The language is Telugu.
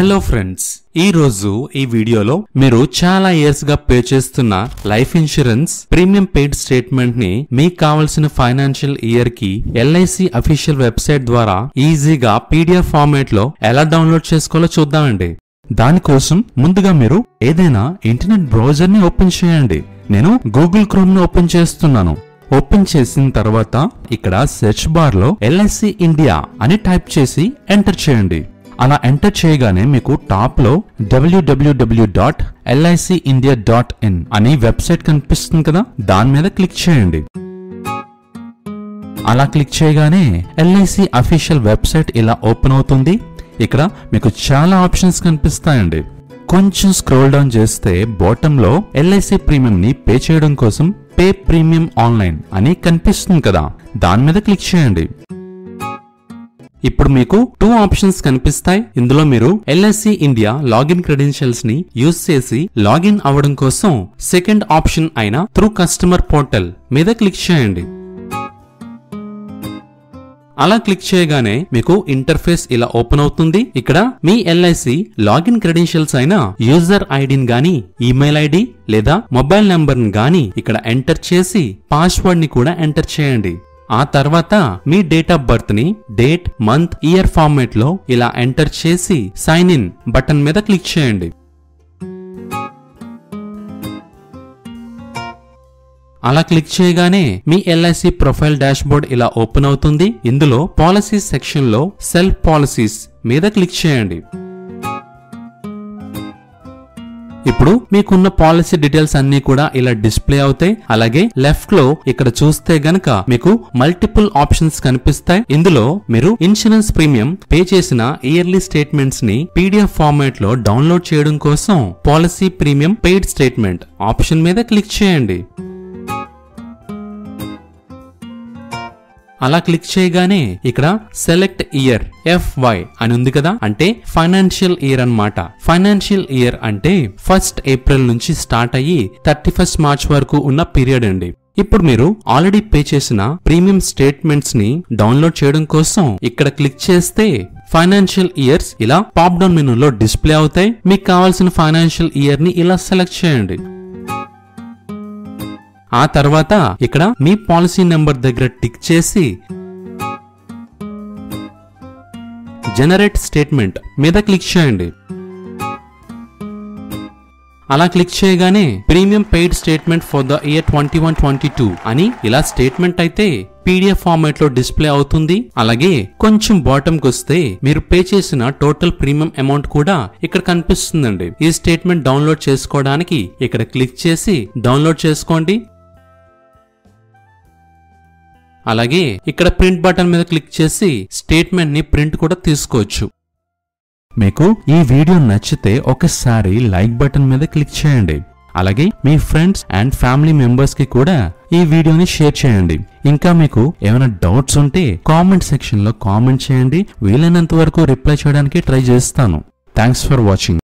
హలో ఫ్రెండ్స్ ఈ రోజు ఈ వీడియోలో మీరు చాలా ఇయర్స్ గా పే చేస్తున్న life insurance premium paid statement ని మీకు కావాల్సిన ఫైనాన్షియల్ ఇయర్ కి ఎల్ఐసి అఫీషియల్ వెబ్సైట్ ద్వారా ఈజీగా పీడిఎఫ్ ఫార్మాట్ లో ఎలా డౌన్లోడ్ చేసుకోవాలో చూద్దామండి దానికోసం ముందుగా మీరు ఏదైనా ఇంటర్నెట్ బ్రౌజర్ ని ఓపెన్ చేయండి నేను గూగుల్ క్రోమ్ ని ఓపెన్ చేస్తున్నాను ఓపెన్ చేసిన తర్వాత ఇక్కడ సెర్చ్ బార్ లో ఎల్ఐసి ఇండియా అని టైప్ చేసి ఎంటర్ చేయండి అలా ఎంటర్ చేయగానే మీకు టాప్ లో WWW dot LIC India dot in అని వెబ్సైట్ కనిపిస్తుంది కదా దాని మీద క్లిక్ చేయండి అలా క్లిక్ చేయగానే ఎల్ఐసి అఫీషియల్ వెబ్సైట్ ఇలా ఓపెన్ అవుతుంది ఇక్కడ మీకు చాలా ఆప్షన్స్ కనిపిస్తాయండి కొంచెం స్క్రోల్ డౌన్ చేస్తే బాటమ్ లో ఎల్ఐసి ప్రీమియం ని పే చేయడం కోసం పే ప్రీమియం ఆన్లైన్ అని కనిపిస్తుంది కదా దాని మీద క్లిక్ చేయండి ఇప్పుడు మీకు టూ ఆప్షన్స్ కనిపిస్తాయి ఇందులో మీరు ఎల్ఎస్సి ఇండియా లాగిన్ క్రెడెన్షియల్స్ ని యూజ్ చేసి లాగిన్ అవ్వడం కోసం సెకండ్ ఆప్షన్ అయిన త్రూ కస్టమర్ పోర్టల్ మీద క్లిక్ చేయండి అలా క్లిక్ చేయగానే మీకు ఇంటర్ఫేస్ ఇలా ఓపెన్ అవుతుంది ఇక్కడ మీ ఎల్ఐసి లాగిన్ క్రెడెన్షియల్స్ అయిన యూజర్ ఐడిని గాని ఈమెయిల్ ఐడి లేదా మొబైల్ నెంబర్ ని గాని ఇక్కడ ఎంటర్ చేసి పాస్వర్డ్ ని కూడా ఎంటర్ చేయండి ఆ తర్వాత మీ డేట్ ఆఫ్ బర్త్ ని డేట్ మంత్ ఇయర్ ఫార్మాట్ లో ఇలా ఎంటర్ చేసి సైన్ ఇన్ బటన్ మీద క్లిక్ చేయండి అలా క్లిక్ చేయగానే మీ ఎల్ఐసి ప్రొఫైల్ డాష్బోర్డ్ ఇలా ఓపెన్ అవుతుంది ఇందులో పాలసీస్ సెక్షన్ లో సెల్ఫ్ పాలసీస్ మీద క్లిక్ చేయండి ఇప్పుడు మీకున్న పాలసీ డీటెయిల్స్ అన్ని కూడా ఇలా డిస్ప్లే అవుతాయి అలాగే లెఫ్ట్ లో ఇక్కడ చూస్తే గనక మీకు మల్టిపుల్ ఆప్షన్స్ కనిపిస్తాయి ఇందులో మీరు ఇన్సూరెన్స్ ప్రీమియం పే చేసిన ఇయర్లీ స్టేట్మెంట్స్ ని పీడిఎఫ్ ఫార్మాట్ లో డౌన్లోడ్ చేయడం కోసం policy premium paid statement option మీద క్లిక్ చేయండి అలా క్లిక్ చేయగానే ఇక్కడ సెలెక్ట్ ఇయర్ ఎఫ్ వై అని ఉంది కదా అంటే ఫైనాన్షియల్ ఇయర్ అన్నమాట ఫైనాన్షియల్ ఇయర్ అంటే ఫస్ట్ ఏప్రిల్ నుంచి స్టార్ట్ అయ్యి థర్టీ ఫస్ట్ మార్చ్ వరకు ఉన్న పీరియడ్ అండి ఇప్పుడు మీరు ఆల్రెడీ పే చేసిన ప్రీమియం స్టేట్మెంట్స్ ని డౌన్లోడ్ చేయడం కోసం ఇక్కడ క్లిక్ చేస్తే ఫైనాన్షియల్ ఇయర్స్ ఇలా పాప్ డౌన్ మెనూలో డిస్ప్లే అవుతాయి మీకు కావాల్సిన ఫైనాన్షియల్ ఇయర్ ని ఇలా సెలెక్ట్ చేయండి ఆ తర్వాత ఇక్కడ మీ పాలసీ నెంబర్ దగ్గర టిక్ చేసి జనరేట్ స్టేట్మెంట్ మీద క్లిక్ చేయండి అలా క్లిక్ చేయగానే premium paid statement for the year twenty one twenty two అని ఇలా స్టేట్మెంట్ అయితే పీడిఎఫ్ ఫార్మాట్ లో డిస్ప్లే అవుతుంది అలాగే కొంచెం బాటమ్ కి వస్తే మీరు పే చేసిన టోటల్ ప్రీమియం అమౌంట్ కూడా ఇక్కడ కనిపిస్తుందండి ఈ స్టేట్మెంట్ డౌన్లోడ్ చేసుకోవడానికి ఇక్కడ క్లిక్ చేసి డౌన్లోడ్ చేసుకోండి అలాగే ఇక్కడ ప్రింట్ బటన్ మీద క్లిక్ చేసి స్టేట్మెంట్ ని ప్రింట్ కూడా తీసుకోవచ్చు మీకు ఈ వీడియో నచ్చితే ఒకసారి లైక్ బటన్ మీద క్లిక్ చేయండి అలాగే మీ ఫ్రెండ్స్ అండ్ ఫ్యామిలీ మెంబర్స్ కి కూడా ఈ వీడియోని షేర్ చేయండి ఇంకా మీకు ఏమైనా డౌట్స్ ఉంటే కామెంట్ సెక్షన్ లో కామెంట్ చేయండి వీలైనంత వరకు రిప్లై చేయడానికి ట్రై చేస్తాను థ్యాంక్స్ ఫర్ వాచింగ్